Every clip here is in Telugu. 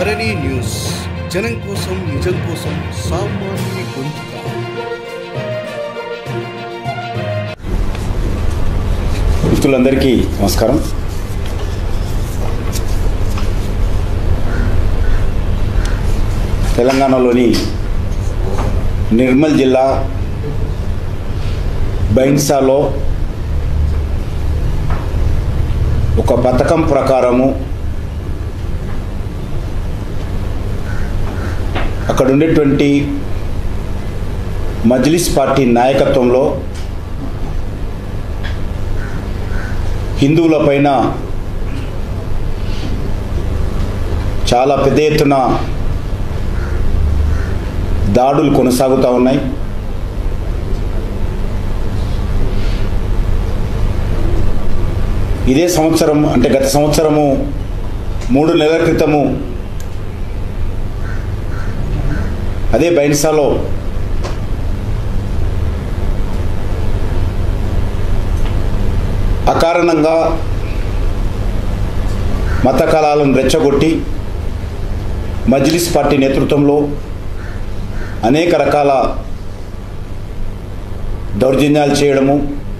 ధరణి న్యూస్ జనం కోసం నిజం కోసం సామాన్యుని గొంతుక మిత్రులందరికీ నమస్కారం తెలంగాణలోని నిర్మల్ జిల్లా బైన్సాలో ఒక పథకం ప్రకారము అక్కడ ఉండేటువంటి మజ్లిస్ పార్టీ నాయకత్వంలో హిందువులపైన చాలా పెద్ద ఎత్తున దాడులు కొనసాగుతూ ఉన్నాయి ఇదే సంవత్సరం అంటే గత సంవత్సరము మూడు నెలల క్రితము అదే బైన్సాలో అకారణంగా మత కళాలను రెచ్చగొట్టి మజ్లిస్ పార్టీ నేతృత్వంలో అనేక రకాల దౌర్జన్యాలు చేయడము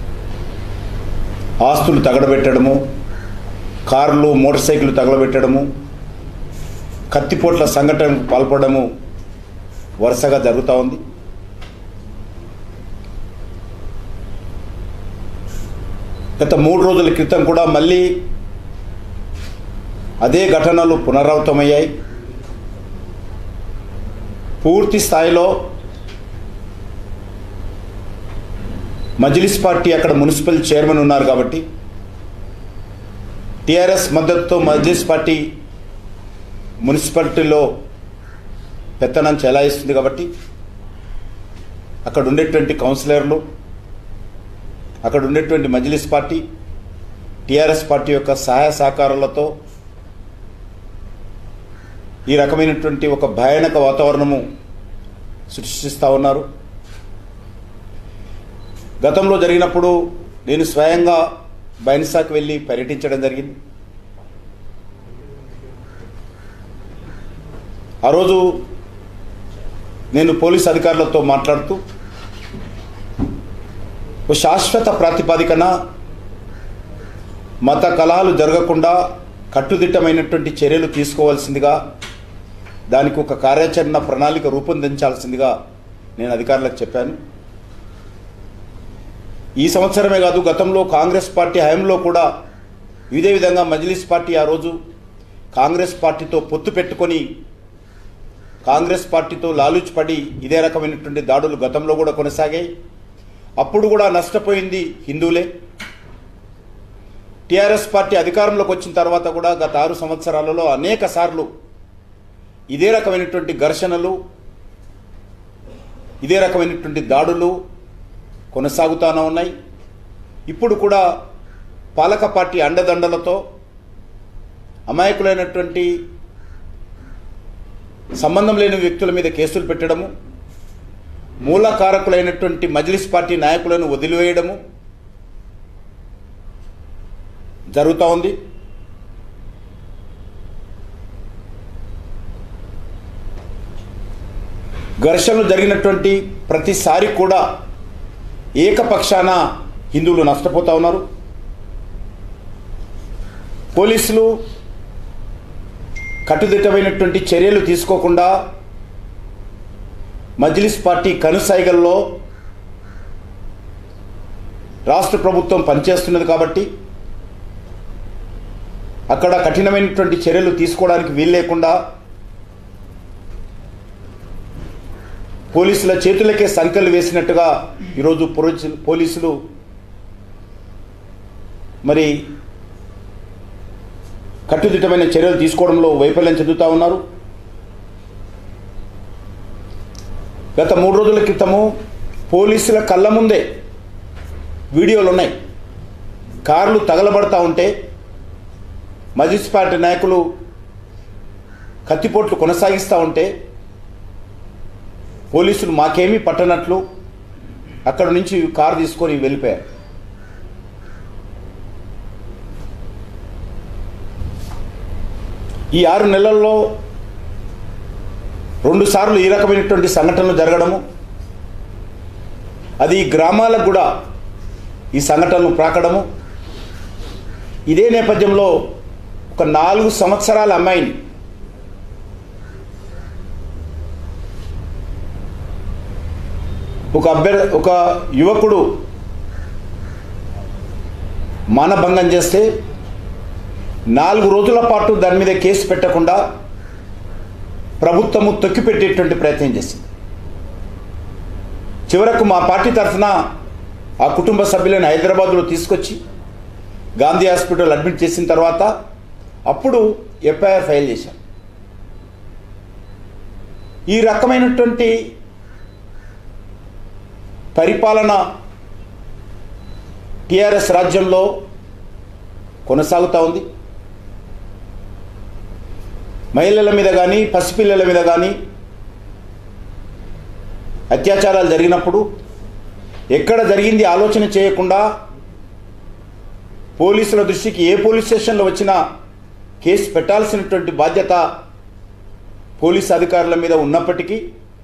ఆస్తులు తగలబెట్టడము కార్లు మోటార్ సైకిల్ తగలబెట్టడము కత్తిపోట్ల సంఘటనకు పాల్పడము వరుసగా జరుగుతూ ఉంది గత మూడు రోజుల క్రితం కూడా మళ్ళీ అదే ఘటనలు పునరావృతమయ్యాయి పూర్తి స్థాయిలో మజ్లిస్ పార్టీ అక్కడ మున్సిపల్ చైర్మన్ ఉన్నారు కాబట్టి టీఆర్ఎస్ మద్దతుతో మజ్లిస్ పార్టీ మున్సిపాలిటీలో పెత్తనం చెలాయిస్తుంది కాబట్టి అక్కడ ఉండేటువంటి కౌన్సిలర్లు అక్కడ ఉండేటువంటి మజ్లిస్ పార్టీ టీఆర్ఎస్ పార్టీ యొక్క సహాయ సహకారాలతో ఈ రకమైనటువంటి ఒక భయానక వాతావరణము సృష్టిస్తూ ఉన్నారు గతంలో జరిగినప్పుడు నేను స్వయంగా బైన్సాకు వెళ్ళి పర్యటించడం జరిగింది ఆ రోజు నేను పోలీస్ అధికారులతో మాట్లాడుతూ ఒక శాశ్వత ప్రాతిపాదికన మత కలహాలు జరగకుండా కట్టుదిట్టమైనటువంటి చర్యలు తీసుకోవాల్సిందిగా దానికి ఒక కార్యాచరణ ప్రణాళిక రూపొందించాల్సిందిగా నేను అధికారులకు చెప్పాను ఈ సంవత్సరమే కాదు గతంలో కాంగ్రెస్ పార్టీ హయాంలో కూడా ఇదే విధంగా మజ్లిస్ పార్టీ ఆ రోజు కాంగ్రెస్ పార్టీతో పొత్తు పెట్టుకొని కాంగ్రెస్ పార్టీతో లాలూచి పడి ఇదే రకమైనటువంటి దాడులు గతంలో కూడా కొనసాగాయి అప్పుడు కూడా నష్టపోయింది హిందువులే టీఆర్ఎస్ పార్టీ అధికారంలోకి వచ్చిన తర్వాత కూడా గత ఆరు సంవత్సరాలలో అనేక సార్లు ఇదే రకమైనటువంటి ఘర్షణలు ఇదే రకమైనటువంటి దాడులు కొనసాగుతూనే ఉన్నాయి ఇప్పుడు కూడా పాలక పార్టీ అండదండలతో అమాయకులైనటువంటి సంబంధం లేని వ్యక్తుల మీద కేసులు పెట్టడము మూలకారకులైనటువంటి మజ్లిస్ పార్టీ నాయకులను వదిలివేయడము జరుగుతూ ఉంది ఘర్షణలు జరిగినటువంటి ప్రతిసారి కూడా ఏకపక్షాన హిందువులు నష్టపోతూ ఉన్నారు పోలీసులు కట్టుదిట్టమైనటువంటి చర్యలు తీసుకోకుండా మజ్లిస్ పార్టీ కనుసైగల్లో రాష్ట్ర ప్రభుత్వం పనిచేస్తున్నది కాబట్టి అక్కడ కఠినమైనటువంటి చర్యలు తీసుకోవడానికి వీలు లేకుండా పోలీసుల చేతులకే సంఖ్యలు వేసినట్టుగా ఈరోజు పోలీసు- పోలీసులు మరి కట్టుదిట్టమైన చర్యలు తీసుకోవడంలో వైఫల్యం చెందుతూ ఉన్నారు గత మూడు రోజుల క్రితము పోలీసుల కళ్ళ ముందే వీడియోలు ఉన్నాయి కార్లు తగలబడతా ఉంటే మజిస్ పార్టీ నాయకులు కత్తిపోట్లు కొనసాగిస్తూ ఉంటే పోలీసులు మాకేమీ పట్టనట్లు అక్కడ నుంచి కారు తీసుకొని వెళ్ళిపోయారు ఈ ఆరు నెలల్లో రెండుసార్లు ఈ రకమైనటువంటి సంఘటనలు జరగడము అది ఈ గ్రామాలకు కూడా ఈ సంఘటనలు ప్రాకడము ఇదే నేపథ్యంలో ఒక నాలుగు సంవత్సరాల అమ్మాయిని ఒక అభ్యర్ ఒక యువకుడు మానభంగం చేస్తే నాలుగు రోజుల పాటు దాని మీద కేసు పెట్టకుండా ప్రభుత్వము తొక్కిపెట్టేటువంటి ప్రయత్నం చేసింది చివరకు మా పార్టీ తరఫున ఆ కుటుంబ సభ్యులను హైదరాబాద్లో తీసుకొచ్చి గాంధీ హాస్పిటల్ అడ్మిట్ చేసిన తర్వాత అప్పుడు ఎఫ్ఐఆర్ ఫైల్ చేశాం ఈ రకమైనటువంటి పరిపాలన టిఆర్ఎస్ రాజ్యంలో కొనసాగుతూ ఉంది మహిళల మీద కానీ పసిపిల్లల మీద కానీ అత్యాచారాలు జరిగినప్పుడు ఎక్కడ జరిగింది ఆలోచన చేయకుండా పోలీసుల దృష్టికి ఏ పోలీస్ స్టేషన్లో వచ్చినా కేసు పెట్టాల్సినటువంటి బాధ్యత పోలీస్ అధికారుల మీద ఉన్నప్పటికీ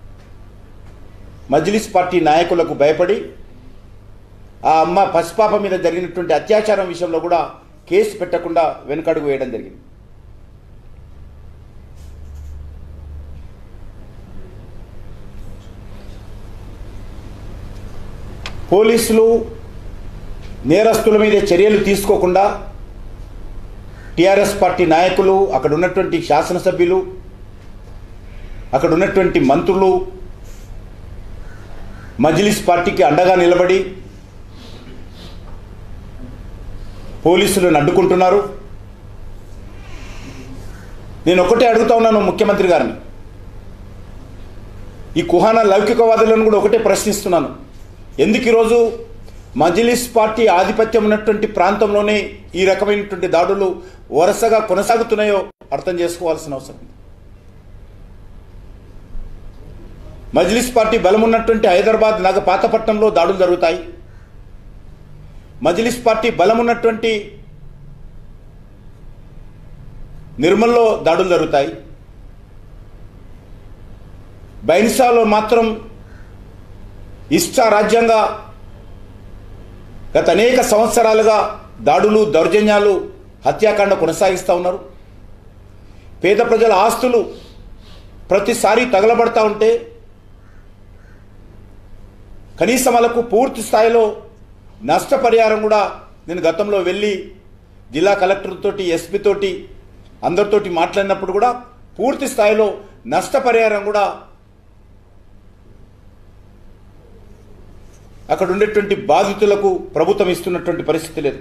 మజ్లిస్ పార్టీ నాయకులకు భయపడి ఆ అమ్మ పసిపాప మీద జరిగినటువంటి అత్యాచారం విషయంలో కూడా కేసు పెట్టకుండా వెనుకడుగు వేయడం జరిగింది పోలీసులు నేరస్తుల మీద చర్యలు తీసుకోకుండా టిఆర్ఎస్ పార్టీ నాయకులు అక్కడ ఉన్నటువంటి శాసనసభ్యులు అక్కడ ఉన్నటువంటి మంత్రులు మజ్లిస్ పార్టీకి అండగా నిలబడి పోలీసులను అడ్డుకుంటున్నారు నేను ఒకటే అడుగుతా ఉన్నాను ముఖ్యమంత్రి గారిని ఈ కుహాన లౌకికవాదులను కూడా ఒకటే ప్రశ్నిస్తున్నాను ఎందుకు ఈరోజు మజ్లిస్ పార్టీ ఆధిపత్యం ఉన్నటువంటి ప్రాంతంలోనే ఈ రకమైనటువంటి దాడులు వరుసగా కొనసాగుతున్నాయో అర్థం చేసుకోవాల్సిన అవసరం ఉంది మజ్లిస్ పార్టీ బలం ఉన్నటువంటి హైదరాబాద్ నగ పాతపట్నంలో దాడులు జరుగుతాయి మజ్లిస్ పార్టీ బలం ఉన్నటువంటి నిర్మల్లో దాడులు జరుగుతాయి బైన్సాలో మాత్రం ఇష్ట రాజ్యంగా గత అనేక సంవత్సరాలుగా దాడులు దౌర్జన్యాలు హత్యాకాండ కొనసాగిస్తూ ఉన్నారు పేద ప్రజల ఆస్తులు ప్రతిసారి తగలబడతా ఉంటే కనీసం వాళ్ళకు పూర్తి స్థాయిలో నష్టపరిహారం కూడా నేను గతంలో వెళ్ళి జిల్లా కలెక్టర్ తోటి ఎస్పీ తోటి అందరితోటి మాట్లాడినప్పుడు కూడా పూర్తి స్థాయిలో నష్టపరిహారం కూడా అక్కడ ఉండేటువంటి బాధితులకు ప్రభుత్వం ఇస్తున్నటువంటి పరిస్థితి లేదు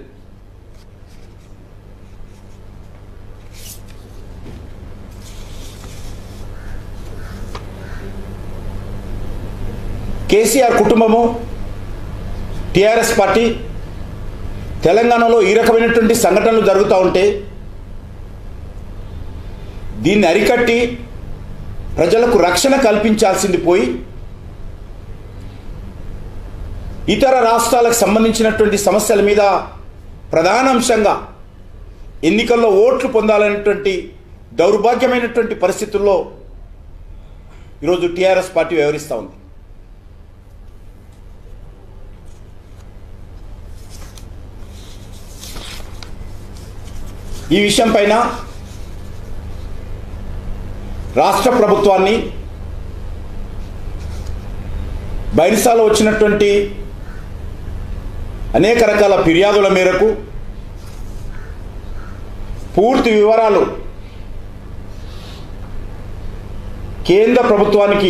కేసీఆర్ కుటుంబము టిఆర్ఎస్ పార్టీ తెలంగాణలో ఈ రకమైనటువంటి సంఘటనలు జరుగుతూ ఉంటే దీన్ని అరికట్టి ప్రజలకు రక్షణ కల్పించాల్సింది పోయి ఇతర రాష్ట్రాలకు సంబంధించినటువంటి సమస్యల మీద ప్రధాన అంశంగా ఎన్నికల్లో ఓట్లు పొందాలనేటువంటి దౌర్భాగ్యమైనటువంటి పరిస్థితుల్లో ఈరోజు టీఆర్ఎస్ పార్టీ వ్యవహరిస్తూ ఉంది ఈ విషయం పైన రాష్ట్ర ప్రభుత్వాన్ని బైరిసాలో వచ్చినటువంటి అనేక రకాల ఫిర్యాదుల మేరకు పూర్తి వివరాలు కేంద్ర ప్రభుత్వానికి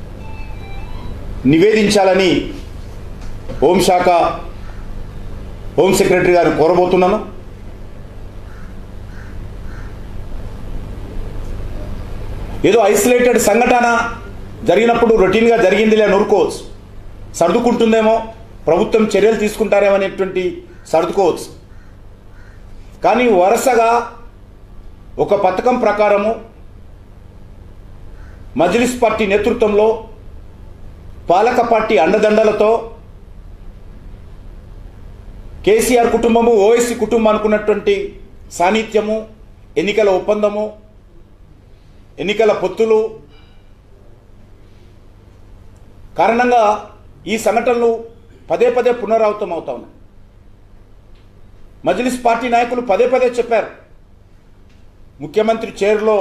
నివేదించాలని హోంశాఖ హోం సెక్రటరీ గారిని కోరబోతున్నాను ఏదో ఐసోలేటెడ్ సంఘటన జరిగినప్పుడు రొటీన్గా జరిగిందిలే అని ఊరుకోవచ్చు సర్దుకుంటుందేమో ప్రభుత్వం చర్యలు తీసుకుంటారేమో అనేటువంటి సర్దుకోవచ్చు కానీ వరుసగా ఒక పథకం ప్రకారము మజ్లిస్ పార్టీ నేతృత్వంలో పాలక పార్టీ అండదండలతో కేసీఆర్ కుటుంబము ఓఎస్సీ కుటుంబం అనుకున్నటువంటి సాన్నిధ్యము ఎన్నికల ఒప్పందము ఎన్నికల పొత్తులు కారణంగా ఈ సంఘటనలు పదే పదే పునరావృతం అవుతా ఉన్నాయి మజ్లిస్ పార్టీ నాయకులు పదే పదే చెప్పారు ముఖ్యమంత్రి చైర్లో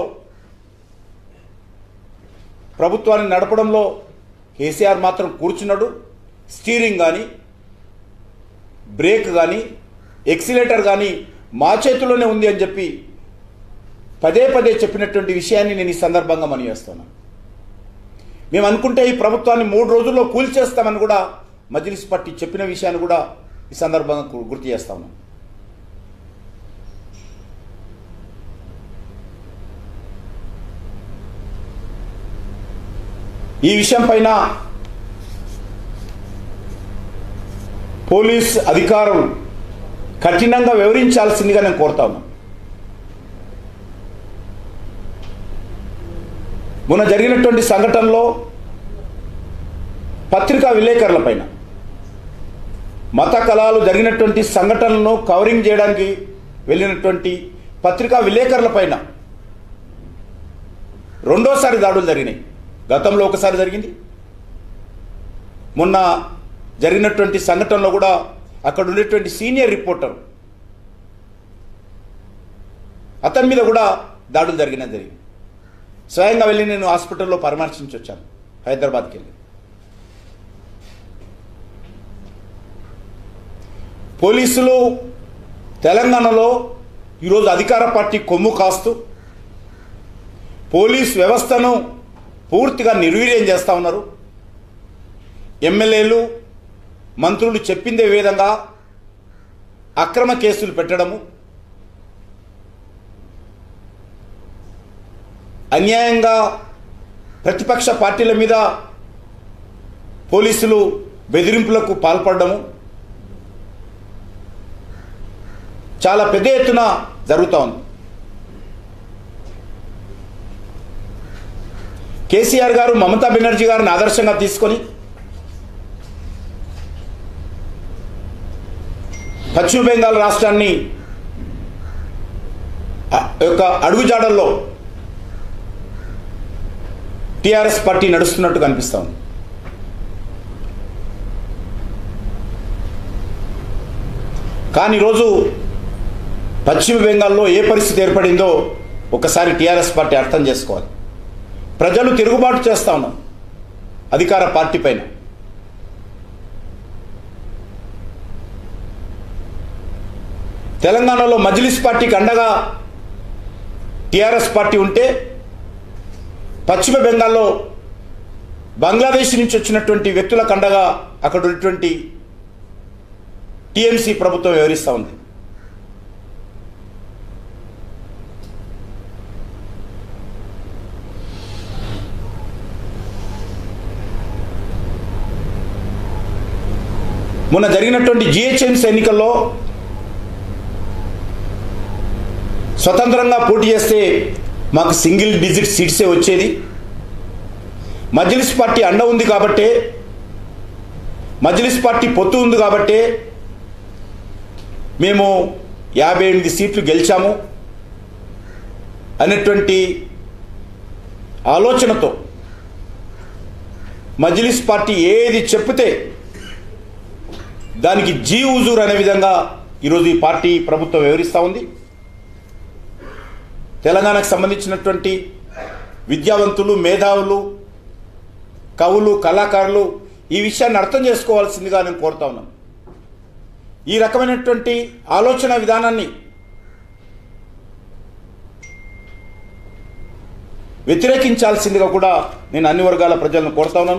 ప్రభుత్వాన్ని నడపడంలో కేసీఆర్ మాత్రం కూర్చున్నాడు స్టీరింగ్ కానీ బ్రేక్ కానీ ఎక్సిలేటర్ కానీ మా చేతిలోనే ఉంది అని చెప్పి పదే పదే చెప్పినటువంటి విషయాన్ని నేను ఈ సందర్భంగా మనయేస్తున్నాను మేము అనుకుంటే ఈ ప్రభుత్వాన్ని మూడు రోజుల్లో కూల్చేస్తామని కూడా మజ్లిస్ పార్టీ చెప్పిన విషయాన్ని కూడా ఈ సందర్భంగా గు- గుర్తు చేస్తా ఉన్నాం ఈ విషయం పైన పోలీస్ అధికారులు కఠినంగా వివరించాల్సిందిగా నేను కోరుతా ఉన్నాను మొన్న జరిగినటువంటి సంఘటనలో పత్రికా విలేకరుల పైన మత కళాలు జరిగినటువంటి సంఘటనలను కవరింగ్ చేయడానికి వెళ్ళినటువంటి పత్రికా విలేకరుల పైన రెండోసారి దాడులు జరిగినాయి గతంలో ఒకసారి జరిగింది మొన్న జరిగినటువంటి సంఘటనలో కూడా అక్కడ ఉండేటువంటి సీనియర్ రిపోర్టర్ అతని మీద కూడా దాడులు జరిగినది జరిగింది స్వయంగా వెళ్ళి నేను హాస్పిటల్లో పరామర్శించి వచ్చాను హైదరాబాద్కి వెళ్ళి పోలీసులు తెలంగాణలో ఈరోజు అధికార పార్టీ కొమ్ము కాస్తూ పోలీస్ వ్యవస్థను పూర్తిగా నిర్వీర్యం చేస్తూ ఉన్నారు ఎమ్మెల్యేలు మంత్రులు చెప్పిందే విధంగా అక్రమ కేసులు పెట్టడము అన్యాయంగా ప్రతిపక్ష పార్టీల మీద పోలీసులు బెదిరింపులకు పాల్పడము చాలా పెద్ద ఎత్తున జరుగుతూ ఉంది కేసీఆర్ గారు మమతా బెనర్జీ గారిని ఆదర్శంగా తీసుకొని పశ్చిమ బెంగాల్ రాష్ట్రాన్ని ఆ యొక్క అడుగుజాడల్లో టిఆర్ఎస్ పార్టీ నడుస్తున్నట్టు కనిపిస్తా ఉంది కానీ ఈరోజు పశ్చిమ బెంగాల్లో ఏ పరిస్థితి ఏర్పడిందో ఒకసారి టీఆర్ఎస్ పార్టీ అర్థం చేసుకోవాలి ప్రజలు తిరుగుబాటు చేస్తా ఉన్నారు అధికార పార్టీ పైన తెలంగాణలో మజ్లిస్ పార్టీకి అండగా టీఆర్ఎస్ పార్టీ ఉంటే పశ్చిమ బెంగాల్లో బంగ్లాదేశ్ నుంచి వచ్చినటువంటి వ్యక్తులకు అండగా అక్కడ ఉన్నటువంటి టీఎంసీ ప్రభుత్వం వివరిస్తూ ఉంది మొన్న జరిగినటువంటి జిహెచ్ఎంసీ ఎన్నికల్లో స్వతంత్రంగా పోటీ చేస్తే మాకు సింగిల్ డిజిట్ సీట్సే వచ్చేది మజ్లిస్ పార్టీ అండ ఉంది కాబట్టే మజ్లిస్ పార్టీ పొత్తు ఉంది కాబట్టే మేము యాభై ఎనిమిది సీట్లు గెలిచాము అనేటువంటి ఆలోచనతో మజ్లిస్ పార్టీ ఏది చెప్తే దానికి జీ హుజూర్ అనే విధంగా ఈరోజు ఈ పార్టీ ప్రభుత్వం వివరిస్తూ ఉంది తెలంగాణకు సంబంధించినటువంటి విద్యావంతులు మేధావులు కవులు కళాకారులు ఈ విషయాన్ని అర్థం చేసుకోవాల్సిందిగా నేను కోరుతా ఉన్నాను ఈ రకమైనటువంటి ఆలోచన విధానాన్ని వ్యతిరేకించాల్సిందిగా కూడా నేను అన్ని వర్గాల ప్రజలను కోరుతా ఉన్నాను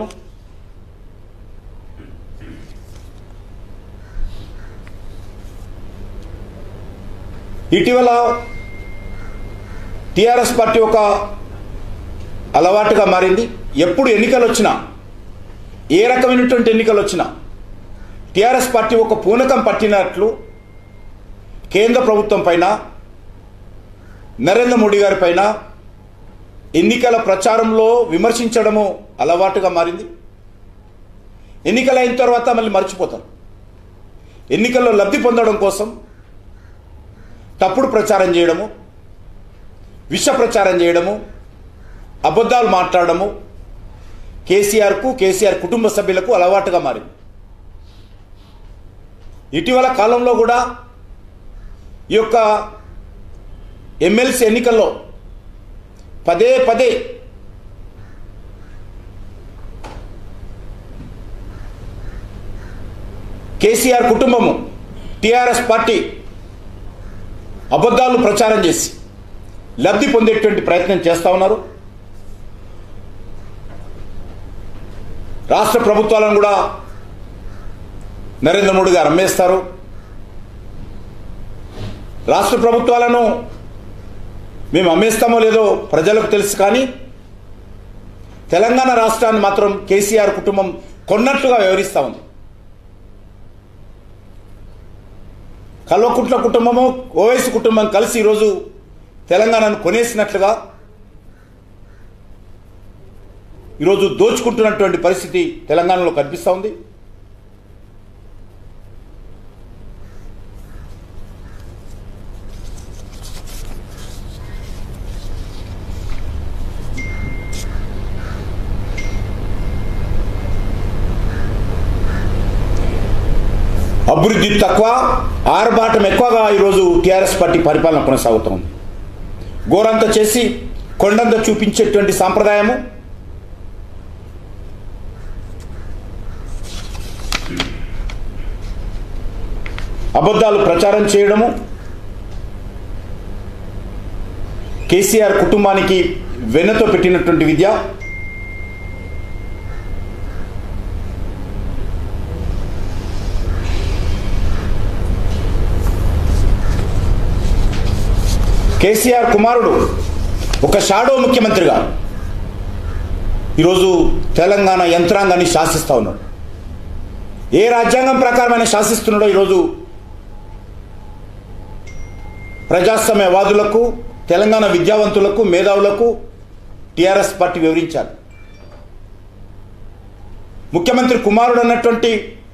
ఇటీవల టిఆర్ఎస్ పార్టీ ఒక అలవాటుగా మారింది ఎప్పుడు ఎన్నికలు వచ్చినా ఏ రకమైనటువంటి ఎన్నికలు వచ్చినా టిఆర్ఎస్ పార్టీ ఒక పూనకం పట్టినట్లు కేంద్ర ప్రభుత్వం పైన నరేంద్ర మోడీ గారి పైన ఎన్నికల ప్రచారంలో విమర్శించడము అలవాటుగా మారింది ఎన్నికలు అయిన తర్వాత మళ్ళీ మర్చిపోతారు ఎన్నికల్లో లబ్ధి పొందడం కోసం తప్పుడు ప్రచారం చేయడము విష ప్రచారం చేయడము అబద్ధాలు మాట్లాడడము కేసీఆర్కు కేసీఆర్ కుటుంబ సభ్యులకు అలవాటుగా మారింది ఇటీవల కాలంలో కూడా ఈ యొక్క ఎమ్మెల్సీ ఎన్నికల్లో పదే పదే కేసీఆర్ కుటుంబము టీఆర్ఎస్ పార్టీ అబద్ధాలు ప్రచారం చేసి లబ్ధి పొందేటువంటి ప్రయత్నం చేస్తూ ఉన్నారు రాష్ట్ర ప్రభుత్వాలను కూడా నరేంద్ర మోడీ గారు అమ్మేస్తారు రాష్ట్ర ప్రభుత్వాలను మేము అమ్మేస్తామో లేదో ప్రజలకు తెలుసు కానీ తెలంగాణ రాష్ట్రాన్ని మాత్రం కేసీఆర్ కుటుంబం కొన్నట్లుగా వ్యవహరిస్తూ ఉంది కల్వకుంట్ల కుటుంబము ఓవైసీ కుటుంబం కలిసి ఈరోజు తెలంగాణను కొనేసినట్లుగా ఈరోజు దోచుకుంటున్నటువంటి పరిస్థితి తెలంగాణలో కనిపిస్తూ ఉంది అభివృద్ధి తక్కువ ఆర్భాటం ఎక్కువగా ఈరోజు టీఆర్ఎస్ పార్టీ పరిపాలన కొనసాగుతోంది గోరంత చేసి కొండంత చూపించేటువంటి సాంప్రదాయము అబద్ధాలు ప్రచారం చేయడము కేసీఆర్ కుటుంబానికి వెన్నతో పెట్టినటువంటి విద్య కేసీఆర్ కుమారుడు ఒక షాడో ముఖ్యమంత్రిగా ఈరోజు తెలంగాణ యంత్రాంగాన్ని శాసిస్తూ ఉన్నాడు ఏ రాజ్యాంగం ప్రకారం ఆయన శాసిస్తున్నాడో ఈరోజు ప్రజాస్వామ్యవాదులకు తెలంగాణ విద్యావంతులకు మేధావులకు టీఆర్ఎస్ పార్టీ వివరించాలి ముఖ్యమంత్రి కుమారుడు అన్నటువంటి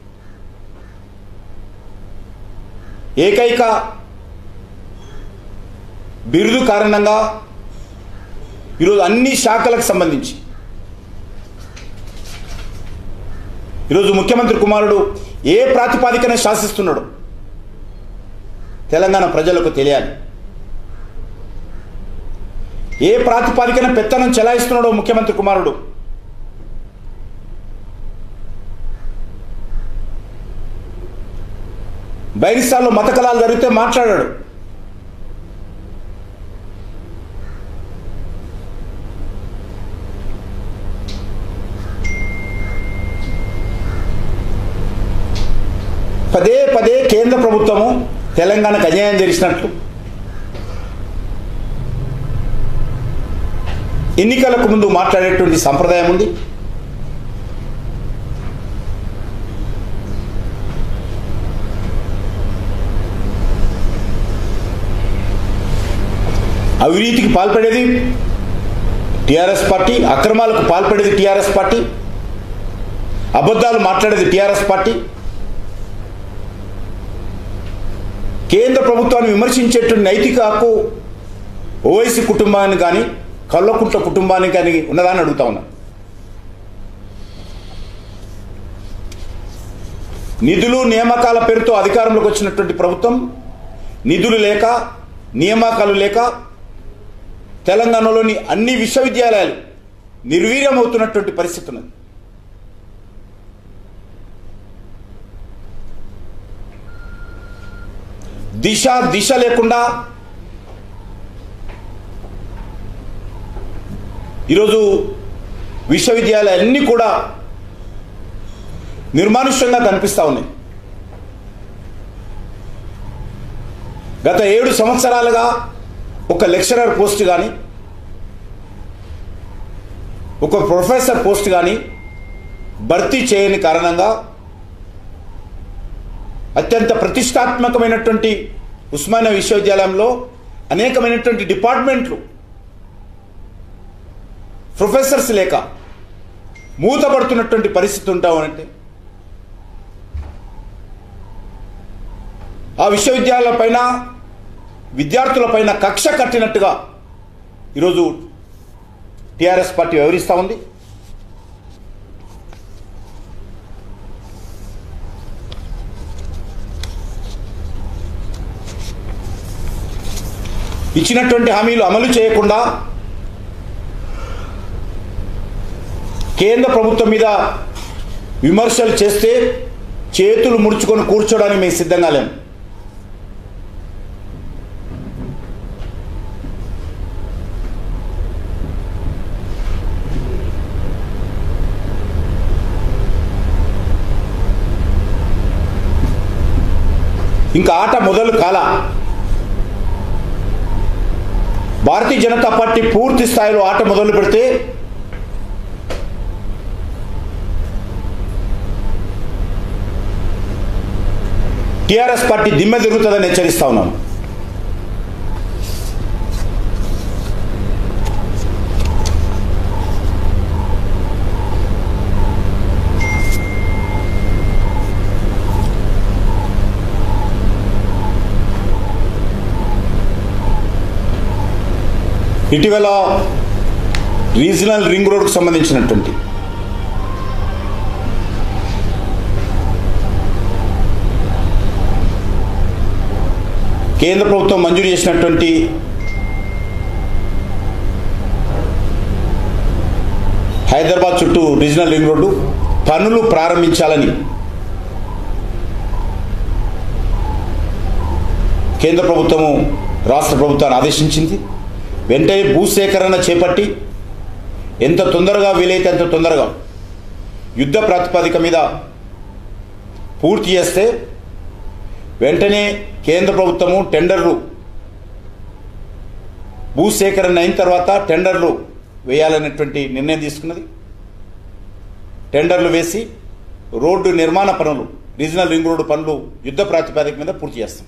ఏకైక బిరుదు కారణంగా ఈరోజు అన్ని శాఖలకు సంబంధించి ఈరోజు ముఖ్యమంత్రి కుమారుడు ఏ ప్రాతిపాదికన శాసిస్తున్నాడు తెలంగాణ ప్రజలకు తెలియాలి ఏ ప్రాతిపాదికన పెత్తనం చెలాయిస్తున్నాడో ముఖ్యమంత్రి కుమారుడు బైరిస్తాల్లో మత కళాలు జరిగితే మాట్లాడాడు పదే పదే కేంద్ర ప్రభుత్వము తెలంగాణకు అన్యాయం చేసినట్లు ఎన్నికలకు ముందు మాట్లాడేటువంటి సంప్రదాయం ఉంది అవినీతికి పాల్పడేది టీఆర్ఎస్ పార్టీ అక్రమాలకు పాల్పడేది టీఆర్ఎస్ పార్టీ అబద్ధాలు మాట్లాడేది టీఆర్ఎస్ పార్టీ కేంద్ర ప్రభుత్వాన్ని విమర్శించేటువంటి నైతిక హక్కు ఓవైసీ కుటుంబాన్ని కానీ కల్లకుంట్ల కుటుంబానికి కానీ ఉన్నదాన్ని అడుగుతా ఉన్నా నిధులు నియామకాల పేరుతో అధికారంలోకి వచ్చినటువంటి ప్రభుత్వం నిధులు లేక నియామకాలు లేక తెలంగాణలోని అన్ని విశ్వవిద్యాలయాలు నిర్వీర్యమవుతున్నటువంటి పరిస్థితి ఉన్నది దిశ దిశ లేకుండా ఈరోజు విశ్వవిద్యాలయాలన్నీ కూడా నిర్మానుష్యంగా కనిపిస్తూ ఉన్నాయి గత ఏడు సంవత్సరాలుగా ఒక లెక్చరర్ పోస్ట్ కానీ ఒక ప్రొఫెసర్ పోస్ట్ కానీ భర్తీ చేయని కారణంగా అత్యంత ప్రతిష్టాత్మకమైనటువంటి ఉస్మానియా విశ్వవిద్యాలయంలో అనేకమైనటువంటి డిపార్ట్మెంట్లు ప్రొఫెసర్స్ లేక మూతపడుతున్నటువంటి పరిస్థితి ఉంటామనంటే ఆ విశ్వవిద్యాలయాల పైన విద్యార్థుల పైన కక్ష కట్టినట్టుగా ఈరోజు టీఆర్ఎస్ పార్టీ వ్యవహరిస్తూ ఉంది ఇచ్చినటువంటి హామీలు అమలు చేయకుండా కేంద్ర ప్రభుత్వం మీద విమర్శలు చేస్తే చేతులు ముడుచుకొని కూర్చోడానికి మేము సిద్ధంగా లేము ఇంకా ఆట మొదలు కాల భారతీయ జనతా పార్టీ పూర్తి స్థాయిలో ఆట మొదలు పెడితే టీఆర్ఎస్ పార్టీ దిమ్మె తిరుగుతుందని హెచ్చరిస్తా ఉన్నాను ఇటీవల రీజనల్ రింగ్ రోడ్కు సంబంధించినటువంటి కేంద్ర ప్రభుత్వం మంజూరు చేసినటువంటి హైదరాబాద్ చుట్టూ రీజనల్ రింగ్ రోడ్డు పనులు ప్రారంభించాలని కేంద్ర ప్రభుత్వము రాష్ట్ర ప్రభుత్వాన్ని ఆదేశించింది వెంటనే భూసేకరణ చేపట్టి ఎంత తొందరగా వీలైతే అంత తొందరగా యుద్ధ ప్రాతిపదిక మీద పూర్తి చేస్తే వెంటనే కేంద్ర ప్రభుత్వము టెండర్లు భూసేకరణ అయిన తర్వాత టెండర్లు వేయాలనేటువంటి నిర్ణయం తీసుకున్నది టెండర్లు వేసి రోడ్డు నిర్మాణ పనులు రీజనల్ రింగ్ రోడ్డు పనులు యుద్ధ ప్రాతిపదిక మీద పూర్తి చేస్తాం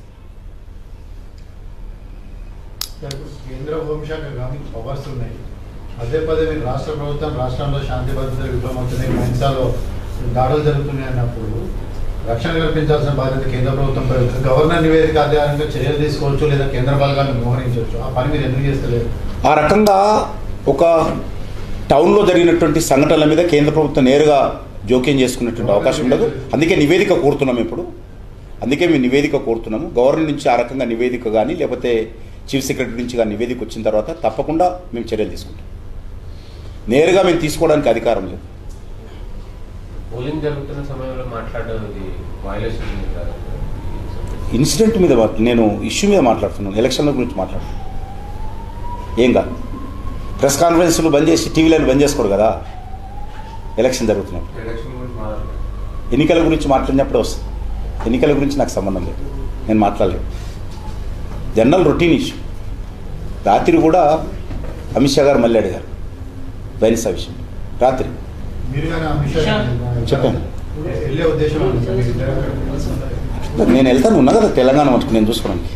కేంద్ర హోంశాఖ కానీ పవర్స్ ఉన్నాయి అదే పదే మీరు రాష్ట్ర ప్రభుత్వం రాష్ట్రంలో శాంతి భద్రత విఫలమవుతున్నాయి హింసాలో దాడులు జరుగుతున్నాయి అన్నప్పుడు రక్షణ కల్పించాల్సిన బాధ్యత కేంద్ర ప్రభుత్వం పై ఉంది. గవర్నర్ నివేదిక ఆధారంగా చర్యలు తీసుకోవచ్చు లేదా కేంద్ర బలగాలను మోహరించవచ్చు ఆ పని మీరు ఎందుకు చేస్తలేరు ఆ రకంగా ఒక టౌన్లో జరిగినటువంటి సంఘటనల మీద కేంద్ర ప్రభుత్వం నేరుగా జోక్యం చేసుకునేటువంటి అవకాశం ఉండదు అందుకే నివేదిక కోరుతున్నాం ఇప్పుడు అందుకే మేము నివేదిక కోరుతున్నాము గవర్నర్ నుంచి ఆ రకంగా నివేదిక కానీ లేకపోతే చీఫ్ సెక్రటరీ నుంచి కానీ నివేదిక వచ్చిన తర్వాత తప్పకుండా మేము చర్యలు తీసుకుంటాం నేరుగా మేము తీసుకోవడానికి అధికారం లేదు పోలింగ్ జరుగుతున్న సమయంలో మాట్లాడడం ఇది వైలేషన్ కాదు ఇన్సిడెంట్ మీద మాట్లా- నేను ఇష్యూ మీద మాట్లాడుతున్నాను ఎలక్షన్ల గురించి మాట్లాడుతున్నాను ఏం కాదు ప్రెస్ కాన్ఫరెన్స్లు బంద్ చేసి టీవీలను బంద్ చేసుకోరు కదా ఎలక్షన్ జరుగుతున్నాయి ఎలక్షన్ గురించి మాట్లాడలేదు ఎన్నికల గురించి మాట్లాడినప్పుడే వస్తుంది ఎన్నికల గురించి నాకు సంబంధం లేదు నేను మాట్లాడలేదు జనరల్ రొటీన్ ఇష్యూ రాత్రి కూడా అమిత్ షా గారు మళ్ళీ అడిగారు బైనిసా విషయం రాత్రి మీరు కానీ అమిత్ షా గారిని చెప్పండి. వెళ్ళే ఉద్దేశం ఉంది. మీరు ఇద్దరు అక్కడ నేను వెళ్తాను ఉన్నా కదా తెలంగాణ మటుకు నేను చూసుకోవడానికి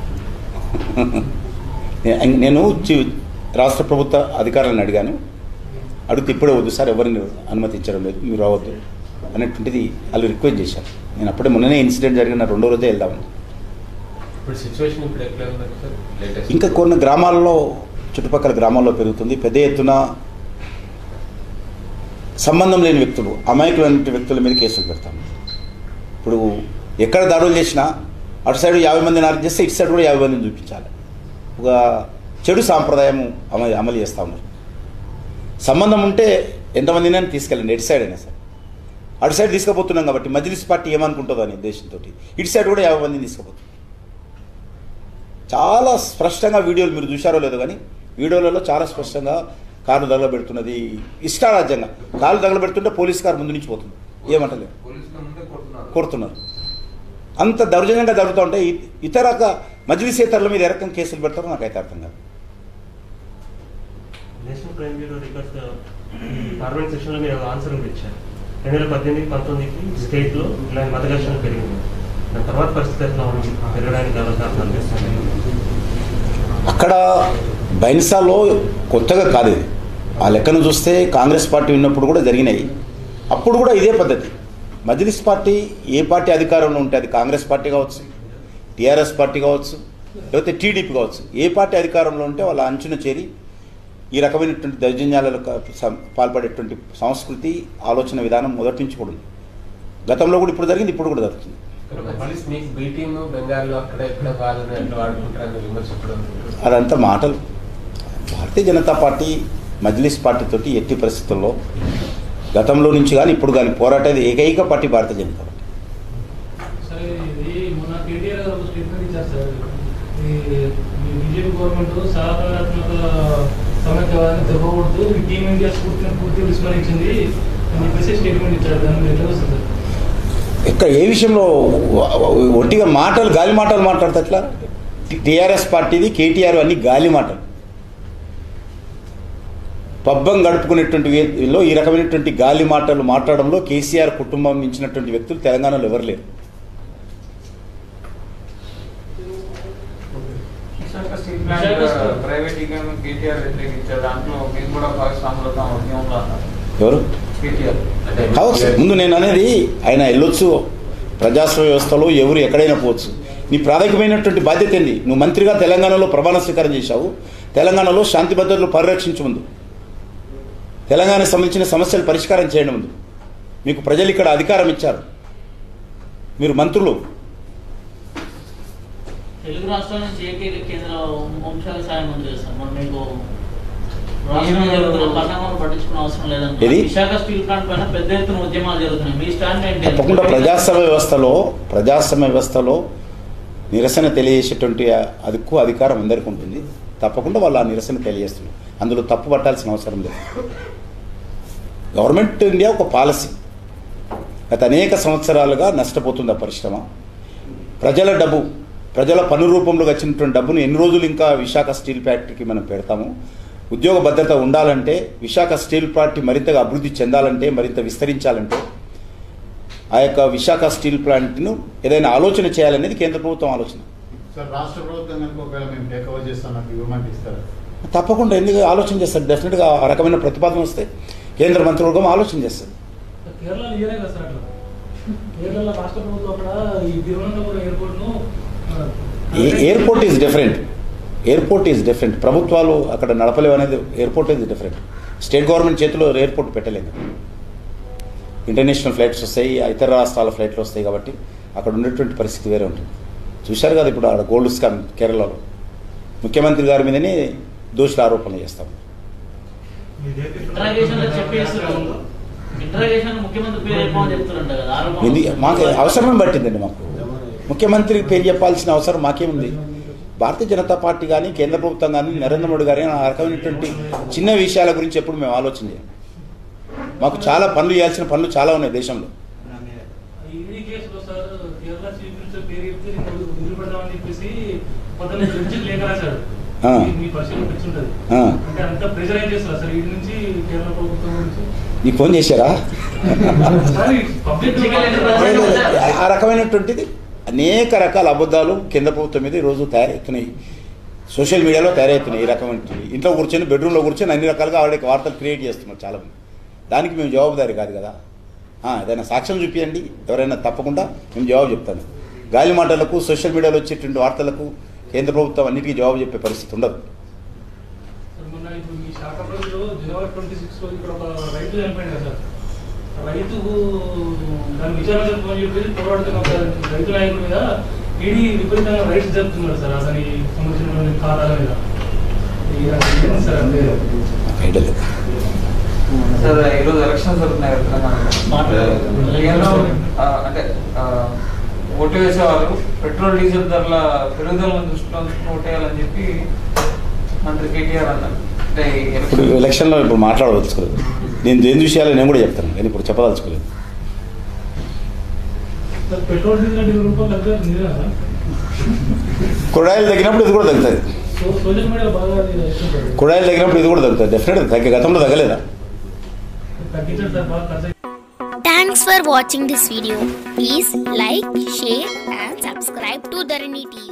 నే- నేను చి- రాష్ట్ర ప్రభుత్వ అధికారులను అడిగాను అడిగితే ఇప్పుడే వద్దు సార్ ఎవరిని అనుమతించడం లేదు మీరు రావద్దు అనేటువంటిది వాళ్ళు రిక్వెస్ట్ చేశారు నేను అప్పుడే మొన్ననే ఇన్సిడెంట్ జరిగిన రెండో రోజే వెళ్దామని ఇప్పుడు సిచ్యువేషన్ ఇప్పుడు ఎట్లా ఉంది సార్ లేటెస్ట్ ఇంకా కొన్ని గ్రామాల్లో చుట్టుపక్కల గ్రామాల్లో పెరుగుతుంది పెద్ద ఎత్తున సంబంధం లేని వ్యక్తులు అమాయకులైన వ్యక్తుల మీద కేసులు పెడతాం ఇప్పుడు ఎక్కడ దాడులు చేసినా అటు సైడ్ యాభై మందిని అరెస్ట్ చేస్తే ఇటు సైడ్ కూడా యాభై మందిని చూపించాలి ఒక చెడు సాంప్రదాయం అమలు అమలు చేస్తూ ఉన్నారు సంబంధం ఉంటే ఎంతమందిని అయినా తీసుకెళ్ళండి ఎటు సైడ్ అయినా సరే అటు సైడ్ తీసుకుపోతున్నాం కాబట్టి మజ్లిస్ పార్టీ ఏమనుకుంటుందో అనే ఉద్దేశంతో ఇటు సైడ్ కూడా యాభై మందిని తీసుకుపోతుంది చాలా స్పష్టంగా వీడియోలు మీరు చూశారో లేదో కానీ వీడియోలలో చాలా స్పష్టంగా కారు తగలబెడుతున్నది ఇష్టారాజ్యంగా కారు తగలబెడుతుంటే పోలీస్ కారు ముందు నుంచి పోతుంది ఏమంటలేదు పోలీసులు ముందే కొడుతున్నారు కొడుతున్నారు అంత దౌర్జన్యంగా జరుగుతూ ఉంటే ఇ- ఇతర క- మజ్లిసేతరుల మీద ఏ రకం కేసులు పెడతారో నాకైతే అర్థం కాదు national crime bureau records parliament సెషన్లో మీరు ఆన్సర్ కూడా ఇచ్చారు రెండు వేల పద్దెనిమిది పంతొమ్మిదికి స్టేట్లో ఇలాంటి మత ఘర్షణలు పెరిగింది దాని తర్వాత పరిస్థితి ఎట్లా ఉంది పెరగడానికి గల కారణాలు అనిపిస్తుంది అక్కడ బైన్సాలో కొత్తగా కాదు ఇది ఆ లెక్కను చూస్తే కాంగ్రెస్ పార్టీ ఉన్నప్పుడు కూడా జరిగినాయి అప్పుడు కూడా ఇదే పద్ధతి మజ్లిస్ పార్టీ ఏ పార్టీ అధికారంలో ఉంటే అది కాంగ్రెస్ పార్టీ కావచ్చు టీఆర్ఎస్ పార్టీ కావచ్చు లేకపోతే టీడీపీ కావచ్చు ఏ పార్టీ అధికారంలో ఉంటే వాళ్ళ అంచున చేరి ఈ రకమైనటువంటి దౌర్జన్యాలకు క- సం- పాల్పడేటువంటి సంస్కృతి ఆలోచన విధానం మొదటి నుంచి కూడా ఉంది గతంలో కూడా ఇప్పుడు జరిగింది ఇప్పుడు కూడా జరుగుతుంది మజ్లిస్ మీకు బీ టీమ్ బెంగాల్లో అక్కడ ఇక్కడ వాళ్ళని అట్లా వాడుకుంటారని విమర్శ కూడా ఉంది. అదంతా మాటలు భారతీయ జనతా పార్టీ మజ్లిస్ పార్టీతోటి ఎట్టి పరిస్థితుల్లో గతంలో నుంచి కానీ ఇప్పుడు కానీ పోరాటేది ఏకైక పార్టీ భారతీయ జనతా పార్టీ సరే ఇది మొన్న కేటీఆర్ గారు ఒక స్టేట్మెంట్ ఇచ్చారు సార్ ఈ ఈ బీజేపీ గవర్నమెంట్ సహకారాత్మక సమైక్యవాదాన్ని తెప్పకూడదు ఈ టీమ్ ఇండియా స్ఫూర్తిని పూర్తిగా విస్మరించింది అని చెప్పేసి స్టేట్మెంట్ ఇచ్చారు దాని మీద ఎట్లా వస్తుంది సార్ ఇక్కడ ఏ విషయంలో ఒట్టిగా మాటలు గాలి మాటలు మాట్లాడితే ఎట్లా టీఆర్ఎస్ పార్టీది కేటీఆర్ అన్ని గాలి మాటలు పబ్బం గడుపుకునేటువంటి వీళ్ళు ఈ రకమైనటువంటి గాలి మాటలు మాట్లాడడంలో కేసీఆర్ కుటుంబం ఇచ్చినటువంటి వ్యక్తులు తెలంగాణలో ఎవరు లేరు విశాఖ స్టీల్ ప్లాంట్ ప్రైవేటీకరణ కేటీఆర్ వ్యతిరేకించారు దాంట్లో మేము కూడా భాగస్వాములు అవుతాం ఉద్యమంలో అన్నారు ఎవరు కేటీఆర్ అంటే కావచ్చు ముందు నేను అనేది ఆయన వెళ్ళొచ్చు ప్రజాస్వామ్య వ్యవస్థలో ఎవరు ఎక్కడైనా పోవచ్చు నీ ప్రాథమికమైనటువంటి బాధ్యత ఏంది నువ్వు మంత్రిగా తెలంగాణలో ప్రమాణ స్వీకారం చేశావు తెలంగాణలో శాంతి భద్రతలు పరిరక్షించు ముందు తెలంగాణకు సంబంధించిన సమస్యలు పరిష్కారం చేయడం ముందు మీకు ప్రజలు ఇక్కడ అధికారం ఇచ్చారు మీరు మంత్రులు తెలుగు రాష్ట్రాల నుంచి ఏకే కేంద్ర హోంశాఖ సహాయ మంత్రి చేస్తాం మరి మీకు మీరు- రాష్ట్రంలో జరుగుతున్న పరిణామాలు పట్టించుకునే అవసరం లేదండి ఏది? విశాఖ స్టీల్ ప్లాంట్ పైన పెద్ద ఎత్తున ఉద్యమాలు జరుగుతున్నాయి మీ స్టాండ్ ఏంటి తప్పకుండా ప్రజాస్వామ్య వ్యవస్థలో ప్రజాస్వామ్య వ్యవస్థలో నిరసన తెలియజేసేటువంటి అదుకు అధికారం అందరికీ ఉంటుంది తప్పకుండా వాళ్ళు ఆ నిరసన తెలియజేస్తున్నారు అందులో తప్పు పట్టాల్సిన అవసరం లేదు గవర్నమెంట్ ఇండియా ఒక పాలసీ గత అనేక సంవత్సరాలుగా నష్టపోతుంది ఆ పరిశ్రమ ప్రజల డబ్బు ప్రజల పన్ను రూపంలో వచ్చినటువంటి డబ్బును ఎన్ని రోజులు ఇంకా విశాఖ స్టీల్ ఫ్యాక్టరీకి మనం పెడతాము ఉద్యోగ భద్రత ఉండాలంటే విశాఖ స్టీల్ ఫ్యాక్టరీ మరింతగా అభివృద్ధి చెందాలంటే మరింత విస్తరించాలంటే ఆ యొక్క విశాఖ స్టీల్ ప్లాంట్ను ఏదైనా ఆలోచన చేయాలనేది కేంద్ర ప్రభుత్వం ఆలోచన సార్ రాష్ట్ర ప్రభుత్వం కనుక ఒకవేళ మేము టేక్ ఓవర్ చేస్తాం నాకు ఇవ్వమంటే ఇస్తారు తప్పకుండా ఎందుకు ఆలోచన చేస్తారు డెఫినెట్గా ఆ రకమైన ప్రతిపాదన వస్తే కేంద్ర మంత్రివర్గం ఆలోచన చేస్తుంది కేరళ ఇయరే కదా సార్ అట్లా కేరళ రాష్ట్ర ప్రభుత్వం అక్కడ ఈ తిరువనంతపురం ఎయిర్పోర్ట్ను airport is different airport is different ప్రభుత్వాలు అక్కడ నడపలేవు అనేది airport is different state government చేతిలో ఎయిర్పోర్ట్ పెట్టలేదు ఇంటర్నేషనల్ ఫ్లైట్స్ వస్తాయి ఇతర రాష్ట్రాల ఫ్లైట్లు వస్తాయి కాబట్టి అక్కడ ఉండేటువంటి పరిస్థితి వేరే ఉంటుంది చూశారు కదా ఇప్పుడు ఆడ గోల్డ్ స్కామ్ కేరళలో ముఖ్యమంత్రి గారి మీదనే దోషుల ఆరోపణలు చేస్తాం ఇంటరాగేషన్ లో చెప్పేస్తున్నారు ఇంటరాగేషన్ ముఖ్యమంత్రి పేరు చెప్పమని చెప్తున్నారంట కదా ఆరోపణ ఇది వస్తుంది. మాకు అవసరం పట్టిందండి మాకు ముఖ్యమంత్రి పేరు చెప్పాల్సిన అవసరం మాకేముంది భారతీయ జనతా పార్టీ కానీ కేంద్ర ప్రభుత్వం కానీ నరేంద్ర మోడీ గారి ఆ రకమైనటువంటి చిన్న విషయాల గురించి ఎప్పుడు మేము ఆలోచన చేయం మాకు చాలా పనులు చేయాల్సిన పనులు చాలా ఉన్నాయి దేశంలో ఈడీ కేసులో సార్ కేరళ చీఫ్ మినిస్టర్ పేరు చెప్తే నేను వదిలిపెడదామని చెప్పేసి పొద్దున్న జడ్జికి లేఖ రాశాడు ఆ. మీ- మీ పరిశీలన పెంచుంటది ఆ. అంటే అంత ప్రెజరైజ్ చేస్తారు సార్ వీటి నుంచి కేరళ ప్రభుత్వం గురించి నీకు ఫోన్ చేశారా సార్ పబ్లిక్ లేదు, లేదు. ఆ రకమైనటువంటిది అనేక రకాల అబద్ధాలు కేంద్ర ప్రభుత్వం మీద ఈరోజు తయారవుతున్నాయి సోషల్ మీడియాలో తయారవుతున్నాయి ఈ రకమైనటువంటి ఇంట్లో కూర్చొని బెడ్రూమ్లో కూర్చొని అన్ని రకాలుగా ఆవిడకి వార్తలు క్రియేట్ చేస్తున్నారు చాలామంది దానికి మేము జవాబుదారి కాదు కదా ఆ, ఏదైనా సాక్ష్యం చూపించండి ఎవరైనా తప్పకుండా మేము జవాబు చెప్తాను గాలి మాటలకు సోషల్ మీడియాలో వచ్చేటువంటి వార్తలకు కేంద్ర ప్రభుత్వం అన్నిటికీ జవాబు చెప్పే పరిస్థితి ఉండదు సార్ మొన్న ఇప్పుడు మీ శాఖ రోజులో జనవరి ట్వంటీ సిక్స్ రోజు ఇక్కడ ఒక రైతు చనిపోయింది కదా సార్ ఆ రైతు దాని విచారణ జరుపుకొని చెప్పేసి పోరాడుతున్న ఒక రైతు నాయకుడి మీద ఈడీ విపరీతంగా రైట్స్ జరుపుతున్నారు సార్ అతని సంబంధించిన ఖాతాల మీద ఈ- అది ఏంటి సార్ అంటే నాకు ఐడియా లేదు సార్ ఈరోజు ఎలక్షన్స్ జరుగుతున్నాయి కదా తెలంగాణలో మాట్లాడు. కేంద్రం ఆ, అంటే ఆ, ఓటు వేసేవాళ్ళు పెట్రోల్ డీజిల్ ధరల పెరుగుదలను దృష్టిలో ఉంచుకుని ఓటేయాలని చెప్పి మంత్రి కేటీఆర్ అన్నారు అంటే ఈ ఇప్పుడు ఎలక్షన్ ఎలక్షన్లో ఇప్పుడు మాట్లాడదలుచుకోలేదు నేను దేని విషయాలు నేను కూడా చెప్తాను కానీ ఇప్పుడు చెప్పదలుచుకోలేదు సార్ పెట్రోల్ డీజిల్ అంటే ఇరవై రూపాయలు దగ్గర నిజమా సార్ కుడాయిలు తగ్గినప్పుడు ఇది కూడా తగ్గుతుంది సో సోషల్ మీడియా బాగా అది వేస్తుంటారు. కుడాయిలు తగ్గినప్పుడు ఇది కూడా తగ్గుతుంది డెఫినెట్గా తగ్గి గతంలో తగ్గలేదా తగ్గించండి సార్ బాగా ఖర్చు Thanks for watching this video. Please like, share and subscribe to Dharani TV.